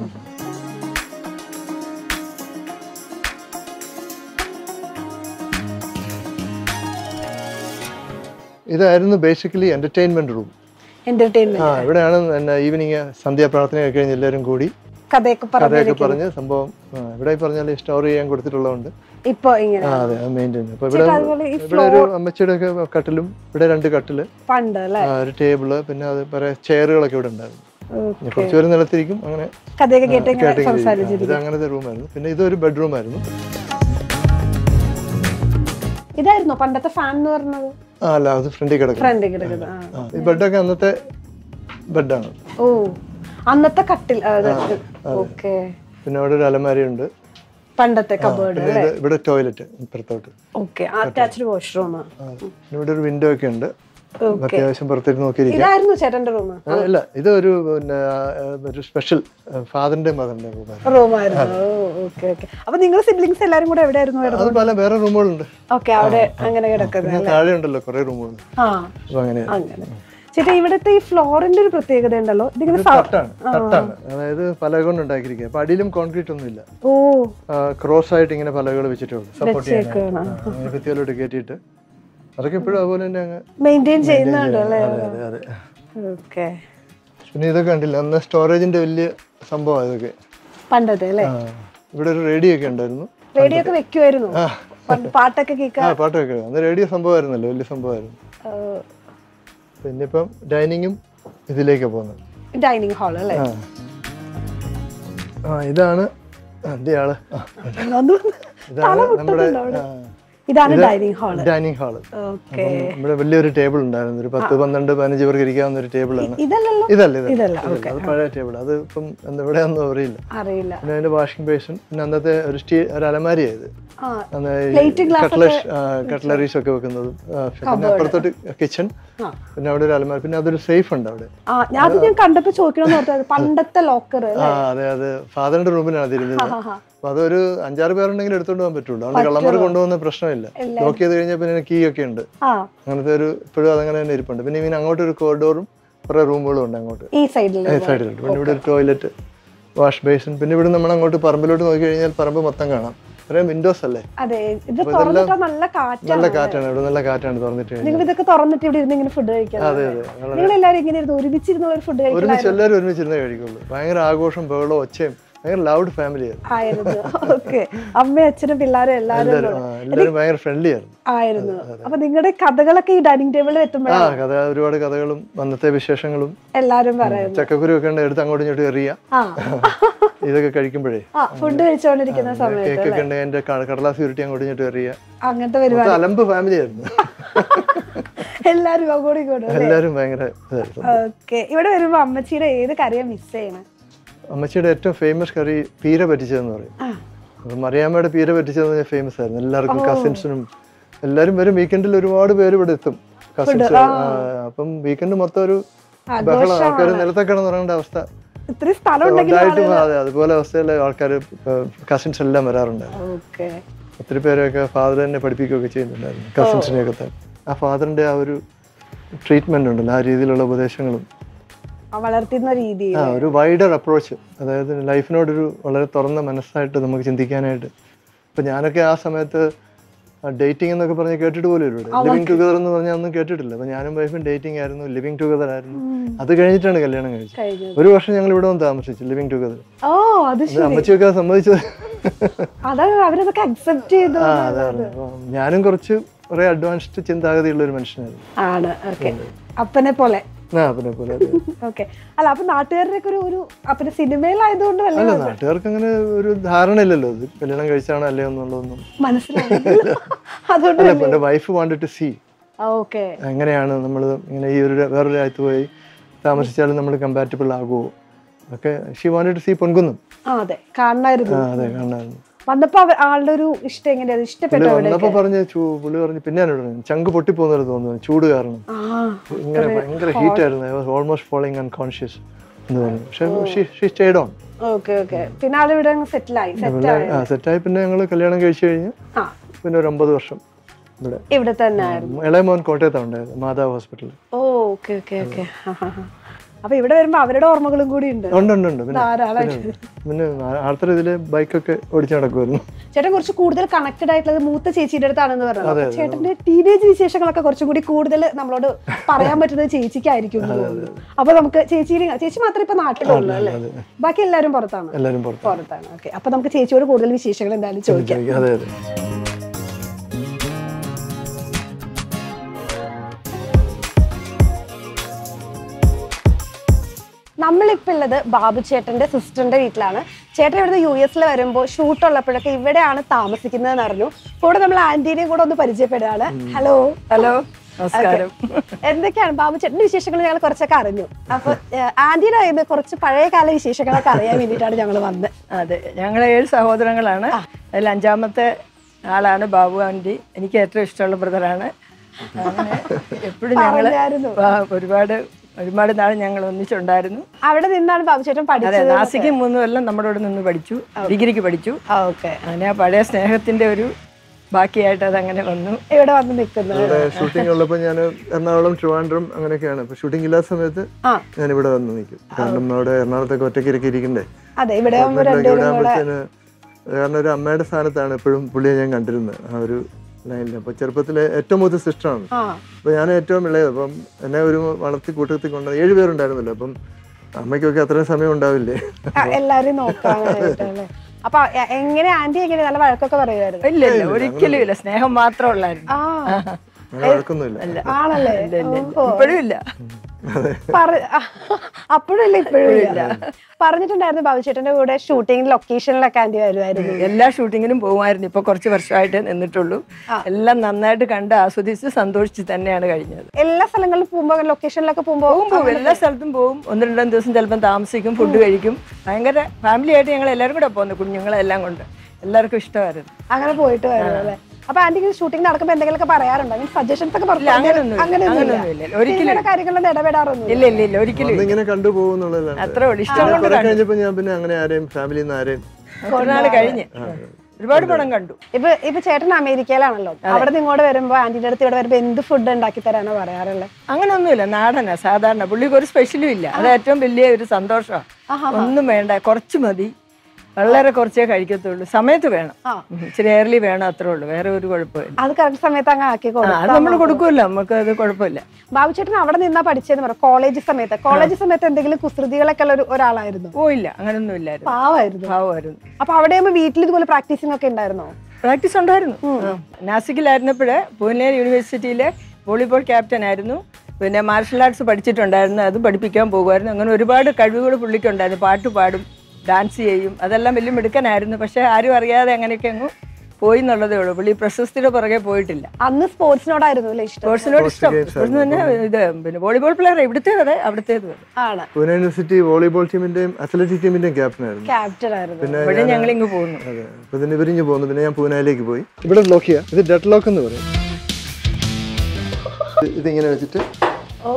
ഇതായിരുന്നു ബേസിക്കലി എന്റർടൈൻമെന്റ് റൂം എന്റർടൈൻമെന്റ് ആ ഇവിടെയാണ് പിന്നെ ഈവനിങ് സന്ധ്യാപ്രാർത്ഥനയൊക്കെ കഴിഞ്ഞ് എല്ലാവരും കൂടി കഥയൊക്കെ പറഞ്ഞു കഥയൊക്കെ പറഞ്ഞ് സംഭവം ആ, ഇവിടെ ഈ പറഞ്ഞാൽ സ്റ്റോർ ചെയ്യാൻ കൊടുത്തിട്ടുള്ളതുകൊണ്ട് ഇപ്പൊ ഇങ്ങനെ ആ അതെ മെയിൻറ്റെയിൻ അപ്പൊ ഇവിടെ ചേട്ടാ, അതുപോലെ ഈ ഇവിടെ ഒരു അമ്മച്ചിയുടെ ഒക്കെ കട്ടിലും ഇവിടെ രണ്ട് കട്ടില് പണ്ട് അല്ലെ ആ, ഒരു ടേബിള് പിന്നെ അത് പറയാ ചെയറുകളൊക്കെ ഇവിടെ ഉണ്ടായിരുന്നു പിന്നെ കുറച്ച് പേര് നിലത്തിരിക്കും അങ്ങനെ കഥയൊക്കെ കേട്ട് ഇങ്ങനെ കേട്ടിങ്ങനെ ഇരിക്കും. സംസാരിച്ചിരിക്കും ഇത് അങ്ങനത്തെ റൂമായിരുന്നു പിന്നെ ഇതൊരു ബെഡ്റൂം ആയിരുന്നു ഇതായിരുന്നോ പണ്ടത്തെ ഫാൻ എന്ന് പറഞ്ഞത് ആ അല്ല അത് ഫ്രണ്ടിൽ കിടക്കും ഫ്രണ്ട് കിടക്കുന്നത് ആ. ആ, ഈ ബെഡൊക്കെ അന്നത്തെ ബെഡാണ് ഓ അന്നത്തെ കട്ടിൽ ഓക്കെ പിന്നെ അവിടെ ഒരു അലമാരയുണ്ട് പണ്ടത്തെ കബേർഡ് പിന്നെ ഇത് ഇവിടെ ടോയ്ലറ്റ് ഇപ്പുറത്തോട്ട് ഓക്കെ അറ്റാച്ച്ഡ് വാഷ്റൂം ആ, പിന്നെ ഇവിടെ ഒരു വിൻഡോ ഒക്കെ ഉണ്ട് ഓക്കെ അത്യാവശ്യം പുറത്തേക്ക് നോക്കിയിരിക്കാം ഇതായിരുന്നു ചേട്ടന്റെ റൂം ആ, ഇല്ല ഇത് ഒരു പിന്നെ ആ, ഒരു സ്പെഷ്യൽ ഫാദറിന്റെ മദറിന്റെ റൂമായിരുന്നു റൂമായിരുന്നു ഓക്കെ ഓക്കെ അപ്പൊ നിങ്ങൾ സിബ്ലിങ്സ് എല്ലാരും കൂടെ എവിടെയായിരുന്നു അത് പല വേറെ റൂമുകളുണ്ട് ഓക്കെ അവിടെ അങ്ങനെ കിടക്കുന്നത് പിന്നെ താഴെ ഉണ്ടല്ലോ കുറെ റൂമുകൾ ആ അപ്പൊ അങ്ങനെ അങ്ങനെ ചേട്ടാ ഇവിടുത്തെ ഈ ഫ്ലോറിന്റെ ഒരു പ്രത്യേകത ഉണ്ടല്ലോ ഇതിങ്ങനെ സ- തട്ടാണ് തട്ടാണ് അതായത് പലക കൊണ്ട് ഉണ്ടാക്കിയിരിക്കുക അപ്പൊ അടിയിലും കോൺക്രീറ്റ് ഒന്നും ഇല്ല ഓ ക്രോസ് ആയിട്ട് ഇങ്ങനെ പലകൾ വെച്ചിട്ടുള്ളൂ സപ്പോർട്ട് ചെയ്യാൻ വെച്ചേക്കാണ് ഭിത്തിയിലോട്ട് കയറ്റിയിട്ട് അതൊക്കെ ഇപ്പോഴും അതുപോലെ തന്നെ അങ്ങ് മെയിൻറ്റെയിൻ ചെയ്യുന്നുണ്ട് അല്ലേ അതെ അതെ അതെ ഓക്കെ പിന്നെ ഇതൊക്കെ കണ്ടില്ല അന്ന് സ്റ്റോറേജിന്റെ വലിയ സംഭവം ഇതൊക്കെ പണ്ടത്തെ അല്ലേ ആ, ഇവിടെ ഒരു റേഡിയോ ഒക്കെ ഉണ്ടായിരുന്നു റേഡിയോ ഒക്കെ വെക്കുമായിരുന്നു പണ്ട് പാട്ടൊക്കെ കേൾക്കാൻ ആ പാട്ടൊക്കെ അന്ന് റേഡിയോ സംഭവമായിരുന്നല്ലോ വലിയ സംഭവമായിരുന്നു പിന്നെ ഇപ്പം ഡൈനിങ്ങും ഇതിലേക്ക് പോകുന്നത് ഡൈനിങ് ഹാൾ അല്ലേ ആ ആ ഇതാണ് എൻ്റെ ആള് ആ, ഒന്ന് ഇതാണ് നമ്മുടെ ഇതാണ് dining hall dining hall okay നമ്മുടെ വലിയൊരു ടേബിൾ ഉണ്ടായിരുന്നു ഒരു പത്ത് പന്ത്രണ്ട് പതിനഞ്ച് പേർക്ക് ഇരിക്കാവുന്ന ഒരു ടേബിളാണ് ഇതല്ലല്ലോ ഇതല്ല ഇതല്ല ഇതല്ല, ഇതല്ല. അത് പഴയ ടേബിൾ അത് ഇപ്പം എന്താ എവിടെയാണെന്നും അറിയില്ല അറിയില്ല പിന്നെ അതിന്റെ വാഷിംഗ് ബേസിൻ പിന്നെ അന്നത്തെ ഒരു സ്റ്റീ ഒരു അലമാരിയായത് ആ അന്ന് Plate, glass കട്ട്ലസ് കട്ട്ലറീസ് ഒക്കെ വെക്കുന്നതും ആ, പിന്നെ അപ്പുറത്തോട്ട് കിച്ചൺ ആ. പിന്നെ അവിടെ ഒരു അലമാരി പിന്നെ അതൊരു സേഫ് ഉണ്ട് അവിടെ ആ ഞാൻ അത് ഞാൻ കണ്ടപ്പോ ചോദിക്കണമെന്ന് ഓർത്തത് പണ്ടത്തെ ലോക്കർ ആ അതെ അത് ഫാദറിന്റെ റൂമിലാണ് അതിരുന്നത് അപ്പൊ അതൊരു അഞ്ചാറ് പേരുണ്ടെങ്കിൽ എടുത്തോണ്ട് പോകാൻ പറ്റുള്ളൂ അതുകൊണ്ട് കള്ളന്മാർ കൊണ്ടുപോകുന്ന പ്രശ്നമില്ല ലോക്ക് ചെയ്ത് കഴിഞ്ഞാൽ പിന്നെ കീ ഒക്കെ ഉണ്ട് ആ അങ്ങനത്തെ ഒരു ഇപ്പോഴും അതങ്ങനെ തന്നെ ഇരിപ്പുണ്ട് പിന്നെ ഇങ്ങനെ അങ്ങോട്ട് ഒരു കോറിഡോറും കുറെ റൂമുകളും ഉണ്ട് അങ്ങോട്ട് ഈ സൈഡിൽ സൈഡിലുണ്ട് പിന്നെ ഇവിടെ ഒരു ടോയ്ലറ്റ് വാഷ് ബേസിൻ പിന്നെ ഇവിടെ നമ്മൾ അങ്ങോട്ട് പറമ്പിലോട്ട് നോക്കി കഴിഞ്ഞാൽ പറമ്പ് മൊത്തം കാണാം കുറെ വിൻഡോസ് അല്ലേ അതെ ഇത് തുറന്നിട്ടാ നല്ല കാറ്റാണ് നല്ല കാറ്റാണ് ഇവിടെ നല്ല കാറ്റാണ് തുറന്നിട്ട് കഴിഞ്ഞാൽ നിങ്ങൾ ഇതൊക്കെ തുറന്നിട്ട് ഇവിടെ ഇരുന്ന് ഇങ്ങനെ ഫുഡ് കഴിക്കാൻ അതെ അതെ ഞങ്ങൾ നിങ്ങൾ എല്ലാവരും ഇങ്ങനെ ഇരുന്ന് ഒരുമിച്ചിരുന്ന ഒരു ഫുഡ് കഴിക്കാൻ ഒരുമിച്ച് എല്ലാവരും ഒരുമിച്ചിരുന്നേ കഴിക്കുള്ളൂ ഭയങ്കര ആഘോഷം ബഹളവും ഒച്ചയും ഭയങ്കര ലൗഡ് ഫാമിലിയായിരുന്നു ആയിരുന്നു ഓക്കെ അമ്മയും അച്ഛനും പിള്ളേരും എല്ലാവരും എല്ലാവരും ആ, എല്ലാവരും ഭയങ്കര ഫ്രണ്ട്ലി ആയിരുന്നു ആയിരുന്നു അപ്പൊ നിങ്ങളുടെ കഥകളൊക്കെ ഈ ഡൈനിങ് ടേബിളിൽ ആ എത്തുമ്പോഴാണ് കഥ ഒരുപാട് കഥകളും അന്നത്തെ വിശേഷങ്ങളും എല്ലാരും പറയുന്നത് ചക്കക്കുരു ഒക്കെ ഉണ്ട് എടുത്ത് അങ്ങോട്ടും ഇങ്ങോട്ടും എറിയ ആ ഇതൊക്കെ കഴിക്കുമ്പോഴേ ആ ഫുഡ് കഴിച്ചുകൊണ്ടിരിക്കുന്ന സമയത്ത് കേക്ക് ഒക്കെ ഉണ്ടെങ്കിൽ അതിന്റെ ക- കടലാസ് ഉരുട്ടി അങ്ങോട്ടും ഇങ്ങോട്ടും എറിയ അങ്ങനത്തെ പരിപാടി മൊത്തം അലമ്പ് ഫാമിലി ആയിരുന്നു എല്ലാരും അങ്ങോട്ടും ഇങ്ങോട്ടും എല്ലാവരും ഭയങ്കര ഇതായിരുന്നു ഓക്കെ ഇവിടെ വരുമ്പോ അമ്മച്ചിയുടെ ഏത് കറിയാ മിസ് ചെയ്യണേ അമ്മച്ചിയുടെ ഏറ്റവും ഫേമസ് കറി പീര പറ്റിച്ചതെന്ന് പറയും ആ. അത് മറിയാമ്മയുടെ പീര പറ്റിച്ചത് ഫേമസ് ആയിരുന്നു എല്ലാവർക്കും കസിൻസിനും എല്ലാവരും വരും വീക്കെൻഡിൽ ഒരുപാട് പേര് ഇവിടെ എത്തും കസിൻസ് അപ്പം വീക്കെൻഡ് മൊത്തം ഒരു ബഹളം ആൾക്കാർ നിലത്തൊക്കെ കിടന്നുറങ്ങേണ്ട അവസ്ഥ ഇത്രയും സ്ഥലം ഉണ്ടെങ്കിൽ ഉണ്ടായിട്ടും അതെ അതുപോലെ അവസ്ഥയിലെ ആൾക്കാർ കസിൻസ് എല്ലാം വരാറുണ്ടായിരുന്നു ഓക്കെ ഒത്തിരി പേരൊക്കെ ഫാദർ തന്നെ പഠിപ്പിക്കുകയൊക്കെ ചെയ്യുന്നുണ്ടായിരുന്നു കസിൻസിനെയൊക്കെ തന്നെ ആ ഫാദറിന്റെ ആ ഒരു ട്രീറ്റ്മെന്റ് ഉണ്ടല്ലോ ആ രീതിയിലുള്ള ഉപദേശങ്ങളും വളർത്തുന്ന രീതി ആ ഒരു വൈഡർ അപ്രോച്ച് അതായത് ലൈഫിനോടൊരു വളരെ തുറന്ന മനസ്സായിട്ട് നമുക്ക് ചിന്തിക്കാനായിട്ട് ഇപ്പൊ ഞാനൊക്കെ ആ സമയത്ത് ഡേറ്റിംഗ് എന്നൊക്കെ പറഞ്ഞ് കേട്ടിട്ട് പോലും ഇവിടെ ലിവിങ് ടുഗദർ എന്ന് പറഞ്ഞാൽ ഒന്നും കേട്ടിട്ടില്ല അപ്പൊ ഞാനും വൈഫും ഡേറ്റിംഗ് ആയിരുന്നു ലിവിങ് ടുഗദർ ആയിരുന്നു അത് കഴിഞ്ഞിട്ടാണ് കല്യാണം കഴിച്ചത് കഴിഞ്ഞു ഒരു വർഷം ഞങ്ങൾ ഇവിടെ വന്ന് താമസിച്ചു ലിവിങ് ടുഗദർ ഓ അത് ശരി അമ്മച്ചിയൊക്കെ സമ്മതിച്ചത് അതാണ് അവരതൊക്കെ അക്സെപ്റ്റ് ചെയ്തു ആ അതെ അതെ അപ്പൊ ഞാനും കുറച്ച് കുറെ അഡ്വാൻസ്ഡ് ചിന്താഗതിയുള്ള ഒരു മനുഷ്യനായിരുന്നു ആണ് ഓക്കെ അപ്പനെ പോലെ ആ പിന്നെ പോലെ അതെ. ഓക്കെ അല്ല അപ്പൊ നാട്ടുകാരുടെ ഒക്കെ ഒരു ഒരു അപ്പനെ സിനിമയിലായതുകൊണ്ട് വല്ല അല്ല നാട്ടുകാർക്ക് അങ്ങനെ ഒരു ധാരണ ഇല്ലല്ലോ ഇത് കല്യാണം കഴിച്ചാണോ അല്ലേ എന്നുള്ളതൊന്നും മനസ്സിലായി അതുകൊണ്ട് അല്ല ഇപ്പൊ എന്റെ wife wanted to see okay എങ്ങനെയാണ് നമ്മൾ ഇങ്ങനെ ഈ ഒരു വേറൊരു രാജ്യത്ത് പോയി താമസിച്ചാലും നമ്മൾ കമ്പാറ്റബിൾ ആകുമോ ഒക്കെ ഷി വാണ്ടഡ് ടു സീ പൊൻകുന്നും ആ അതെ കാണണമായിരുന്നു ആ അതെ കാണാറുണ്ട് വന്നപ്പോ അവ- ആളുടെ ഒരു ഇഷ്ടം എങ്ങനെയാ ഇഷ്ടപ്പെട്ടു പുള്ളി അവിടെ വന്നപ്പോ പറഞ്ഞ ചൂ- പുള്ളി പറഞ്ഞു പിന്നെ എന്നോട് പറഞ്ഞു, ചങ്ക് പൊട്ടിപ്പോകുന്നത് തോന്നുന്നു ചൂട് കാരണം ആ ഇങ്ങനെ ഭയങ്കര ഹീറ്റ് ആയിരുന്നു I was almost following unconscious എന്ന് പറഞ്ഞു പക്ഷെ she stayed on okay okay പിന്നെ ആളിവിടെ സെറ്റിൽ ആയി സെറ്റ് ആയി ആ സെറ്റായി പിന്നെ ഞങ്ങൾ കല്യാണം കഴിച്ചു കഴിഞ്ഞ് ആ പിന്നെ ഒരു ഒമ്പത് വർഷം ഇവിടെ ഇവിടെ തന്നെ ആയിരുന്നു ഇളയ മോൻ കോട്ടയത്താണ് ഉണ്ടായത് മാതാവ് ഹോസ്പിറ്റലിൽ ഓ ഓക്കെ ഓക്കെ ഓക്കെ അപ്പൊ ഇവിടെ വരുമ്പോ അവരുടെ ഓർമ്മകളും കൂടി ഉണ്ട് ഉണ്ട് ഉണ്ട് ഉണ്ട് പിന്നെ ധാരാളമായിട്ട് പിന്നെ ആൾക്കാർ ഇതില് ബൈക്കൊക്കെ ഓടിച്ചു നടക്കുമായിരുന്നു ചേട്ടൻ കുറച്ച് കൂടുതൽ കണക്റ്റഡ് ആയിട്ടുള്ളത് മൂത്ത ചേച്ചിയുടെ അടുത്താണെന്ന് പറഞ്ഞത് അപ്പൊ ചേട്ടന്റെ ടീനേജ് വിശേഷങ്ങളൊക്കെ കുറച്ചും കൂടി കൂടുതൽ നമ്മളോട് പറയാൻ പറ്റുന്നത് ചേച്ചിക്കായിരിക്കും എന്ന് തോന്നുന്നു അപ്പൊ നമുക്ക് ചേച്ചിയുടെ ചേച്ചി മാത്രമേ ഇപ്പൊ നാട്ടിലുള്ളൂ അല്ലേ ബാക്കി എല്ലാവരും പുറത്താണ് എല്ലാവരും പുറത്ത് പുറത്താണ് ഓക്കെ അപ്പൊ നമുക്ക് ചേച്ചിയോട് കൂടുതൽ വിശേഷങ്ങൾ എന്തായാലും ചോദിക്കാം അതെ അതെ നമ്മളിപ്പോൾ ഉള്ളത് ബാബു ചേട്ടന്റെ സിസ്റ്ററിന്റെ വീട്ടിലാണ് ചേട്ടൻ ഇവിടുന്ന് യു എസിൽ വരുമ്പോൾ ഷൂട്ട് ഉള്ളപ്പോഴൊക്കെ ഇവിടെയാണ് താമസിക്കുന്നതെന്ന് അറിഞ്ഞു കൂടെ നമ്മൾ ആന്റീനെയും കൂടെ ഒന്ന് പരിചയപ്പെടുകയാണ് ഹലോ ഹലോ നമസ്കാരം എന്തൊക്കെയാണ് ബാബു ചേട്ടന്റെ വിശേഷങ്ങൾ ഞങ്ങൾ കുറച്ചൊക്കെ അറിഞ്ഞു അപ്പൊ ആന്റീനെ കയ്യിൽ നിന്ന് കുറച്ച് പഴയകാല വിശേഷങ്ങളൊക്കെ അറിയാൻ വേണ്ടിയിട്ടാണ് ഞങ്ങൾ വന്നത് അതെ ഞങ്ങൾ ഏഴ് സഹോദരങ്ങളാണ് അതിൽ അഞ്ചാമത്തെ ആളാണ് ബാബു ആൻറ്റി എനിക്ക് ഏറ്റവും ഇഷ്ടമുള്ള ബ്രദറാണ് അങ്ങനെ എപ്പോഴും ഞങ്ങള് പറഞ്ഞായിരുന്നു. ആ, ഒരുപാട് ഒരുപാട് നാൾ ഞങ്ങൾ ഒന്നിച്ചുണ്ടായിരുന്നു അവിടെ നിന്നാണ് ബാബുചേട്ടൻ അതെ പഠിച്ചത് നാസിക്കും മൂന്നും എല്ലാം നമ്മുടെ കൂടെ നിന്ന് പഠിച്ചു ഡിഗ്രിക്ക് പഠിച്ചു ഓക്കെ അങ്ങനെ ആ പഴയ സ്നേഹത്തിന്റെ ഒരു ബാക്കിയായിട്ട് അതങ്ങനെ വന്നു ഇവിടെ വന്ന് നിൽക്കുന്നത് ഇവിടെ ഷൂട്ടിംഗ് ഉള്ളപ്പോൾ ഞാൻ എറണാകുളം ട്രിവാൻഡ്രം അങ്ങനെയൊക്കെയാണ് ഇപ്പൊ ഷൂട്ടിംഗ് ഇല്ലാത്ത സമയത്ത് ആ ഞാൻ ഇവിടെ വന്ന് നിൽക്കും കാരണം അവിടെ എറണാകുളത്തൊക്കെ ഒറ്റയ്ക്കിരക്കി ഇരിക്കണ്ടേ അതെ ഇവിടെ ആകുമ്പോ വീട്ടിലേക്ക് ഇവിടെ രണ്ടുപേരും കൂടെ ആകുമ്പോഴത്തേന് കാരണം ഒരു അമ്മയുടെ സ്ഥാനത്താണ് എപ്പോഴും പുള്ളിയെ ഞാൻ കണ്ടിരുന്നത് ആ ഒരു ലൈനിൽ അപ്പൊ ചെറുപ്പത്തിലെ ഏറ്റവും മൂത്ത സിസ്റ്ററാണ് ആ അപ്പൊ ഞാൻ ഏറ്റവും ഇളയത് അപ്പം എന്നെ ഒരു വളർത്തി കൂട്ടത്തിൽ കൊണ്ട് ഏഴ് പേരുണ്ടായിരുന്നല്ലോ അപ്പം അമ്മയ്ക്കൊക്കെ അത്രയും സമയം ഉണ്ടാവില്ലേ ആ, എല്ലാരെയും നോക്കാനായിട്ടല്ലേ അപ്പൊ എ- എങ്ങനെ ആന്റി എങ്ങനെ നല്ല വഴക്കൊക്കെ പറയുമായിരുന്നു ഇല്ല ഇല്ല ഒരിക്കലും ഇല്ല സ്നേഹം മാത്രം ഉള്ളായിരുന്നു ആ അങ്ങനെ വഴക്കൊന്നുമില്ല ആണല്ലേ ഓഹോ. ഇപ്പോഴും ഇല്ല പറ- അപ്പോഴല്ല ഇപ്പോഴും ഇല്ല പറഞ്ഞിട്ടുണ്ടായിരുന്നു ബാബുചേട്ടന്റെ കൂടെ ഷൂട്ടിംഗ് ലൊക്കേഷനിലൊക്കെ ആന്റി വരുമായിരുന്നു എല്ലാ ഷൂട്ടിങ്ങിനും പോകുമായിരുന്നു ഇപ്പൊ കുറച്ച് വർഷമായിട്ട് നിന്നിട്ടുള്ളൂ എല്ലാം നന്നായിട്ട് കണ്ട് ആസ്വദിച്ച് സന്തോഷിച്ച് തന്നെയാണ് കഴിഞ്ഞത് എല്ലാ സ്ഥലങ്ങളിലും പോകുമ്പോ ലൊക്കേഷനിലൊക്കെ പോകുമ്പോ പോകും പോകും എല്ലാ സ്ഥലത്തും പോകും ഒന്ന് രണ്ടും ദിവസം ചിലപ്പം താമസിക്കും ഫുഡ് കഴിക്കും ഭയങ്കര ഫാമിലി ആയിട്ട് ഞങ്ങൾ എല്ലാവരും കൂടെ പോകുന്നത് കുഞ്ഞുങ്ങളെല്ലാം കൊണ്ട് എല്ലാവർക്കും ഇഷ്ടമായിരുന്നു അങ്ങനെ പോയിട്ട് വരും അല്ലേ അപ്പൊ ആന്റിക്ക് ഷൂട്ടിംഗ് നടക്കുമ്പോ എന്തെങ്കിലുമൊക്കെ പറയാറുണ്ടോ മീൻസ് സജഷൻസ് ഒക്കെ ഇല്ല അങ്ങനൊന്നും അങ്ങനെയൊന്നുമില്ല അങ്ങനൊന്നുമില്ല ഒരിക്കലും സിനിമയുടെ കാര്യങ്ങളിലൊന്നും ഇടപെടാറൊന്നും ഇല്ല ഇല്ല ഇല്ല ഒരിക്കലും ഇല്ല. ഇങ്ങനെ കണ്ടുപോകുന്നുള്ളതാണ് അത്രേ ഉള്ളൂ ഇഷ്ടം പിന്നെ കൊണ്ട് കുറെ കണ്ടു കഴിഞ്ഞപ്പോ ഞാൻ പിന്നെ അങ്ങനെ ആരെയും ഫാമിലിയിൽ നിന്ന് ആരെയും കുറേ നാൾ കഴിഞ്ഞ് ഒരുപാട് പടം കണ്ടു ഇപ്പൊ ഇപ്പൊ ചേട്ടൻ അമേരിക്കയിലാണല്ലോ അവിടെ നിന്ന് ഇങ്ങോട്ട് വരുമ്പോ ആന്റിന്റെ അടുത്ത് ഇവിടെ വരുമ്പോ എന്ത് ഫുഡ് ഉണ്ടാക്കി തരാനോ പറയാറുള്ളത് അങ്ങനൊന്നുമില്ല നാടനാ സാധാരണ പുള്ളിക്ക് ഒരു സ്പെഷ്യലും ഇല്ല അത് ഏറ്റവും വലിയ ഒരു സന്തോഷമാണ് ഒന്നും വേണ്ട കുറച്ച് മതി വളരെ കുറച്ചേ കഴിക്കത്തുള്ളൂ സമയത്ത് വേണം ആ. ഉം, ഇച്ചിരി എയർലി വേണം അത്രേ ഉള്ളൂ വേറെ ഒരു കുഴപ്പമില്ല അത് കറക്റ്റ് സമയത്ത് അങ്ങ് ആക്കി ആ, കൊടുക്കും അത് നമ്മൾ കൊടുക്കുമല്ലോ നമുക്ക് അത് കുഴപ്പമില്ല ബാബു ചേട്ടൻ അവിടെ നിന്നാ പഠിച്ചതെന്ന് പറയാം കോളേജ് സമയത്ത് കോളേജ് സമയത്ത് എന്തെങ്കിലും കുസൃതികളൊക്കെ ഉള്ള ഒരു ഒരാളായിരുന്നു ഓ ഇല്ല അങ്ങനൊന്നും ഇല്ലായിരുന്നു പാവായിരുന്നു ഭാവമായിരുന്നു അപ്പൊ അവിടെ ആകുമ്പോ വീട്ടിൽ ഇതുപോലെ പ്രാക്ടീസിംഗ് ഒക്കെ ഉണ്ടായിരുന്നോ പ്രാക്ടീസ് ഉണ്ടായിരുന്നു ആ. നാസിക്കിലായിരുന്നപ്പോഴേ പൂനെ യൂണിവേഴ്സിറ്റിയിലെ വോളിബോൾ ക്യാപ്റ്റൻ ആയിരുന്നു പിന്നെ മാർഷൽ ആർട്സ് പഠിച്ചിട്ടുണ്ടായിരുന്നു അത് പഠിപ്പിക്കാൻ പോകുമായിരുന്നു അങ്ങനെ ഒരുപാട് കഴിവുകൾ പുള്ളിക്കുണ്ടായിരുന്നു പാട്ട് പാടും ഡാൻസ് ചെയ്യും അതെല്ലാം വലിയ മിടുക്കനായിരുന്നു പക്ഷെ ആരും അറിയാതെ അങ്ങനെയൊക്കെ അങ്ങ് പോയി എന്നുള്ളതേ ഉള്ളൂ പുള്ളി പ്രശസ്തിയുടെ പുറകെ പോയിട്ടില്ല അന്ന് സ്പോർട്സിനോടായിരുന്നു അല്ലേ ഇഷ്ടം സ്പോർട്സിനോട് ഇഷ്ടം സ്പോർട്സ് തന്നെ ഇത് പിന്നെ വോളിബോൾ പ്ലെയർ ഇവിടുത്തേത് അതെ അവിടുത്തേത് അതെ ആണ് പൂനെ യൂണിവേഴ്സിറ്റി വോളിബോൾ ടീമിന്റെയും അത്ലറ്റിക് ടീമിന്റെയും ക്യാപ്റ്റനായിരുന്നു ക്യാപ്റ്റൻ ആയിരുന്നു പിന്നെ ഇവിടെ ഞങ്ങൾ ഇങ്ങ് പോകുന്നു അതെ അപ്പൊ ഇതിന് ഇവരിഞ്ഞ് പോന്നു പിന്നെ ഞാൻ പൂനെയിലേക്ക് പോയി ഇവിടെ ലോക്ക് ചെയ്യാം ഇത് ഡെഡ് ലോക്ക് എന്ന് പറയും ഇത് ഇതിങ്ങനെ വെച്ചിട്ട് ഓ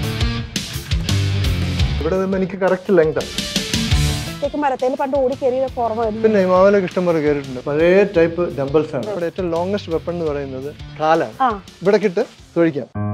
ഇവിടെ നിന്ന് എനിക്ക് കറക്റ്റ് ലെങ്ത് ആണ് ശരിക്കും മരത്തേൽ പണ്ട് ഓടി കയറി ഓർമ്മ വരുന്നു പിന്നെ ഹിമാലയൊക്കെ ഇഷ്ടം പോലെ കയറിയിട്ടുണ്ട് പഴയ ടൈപ്പ് ഡംബിൾസ് ആണ് ഇവിടെ ഏറ്റവും ലോങ്സ്റ്റ് വെപ്പൺ എന്ന് പറയുന്നത് കാലാണ് ആ ഇവിടെ കിട്ട് തൊഴിക്കാം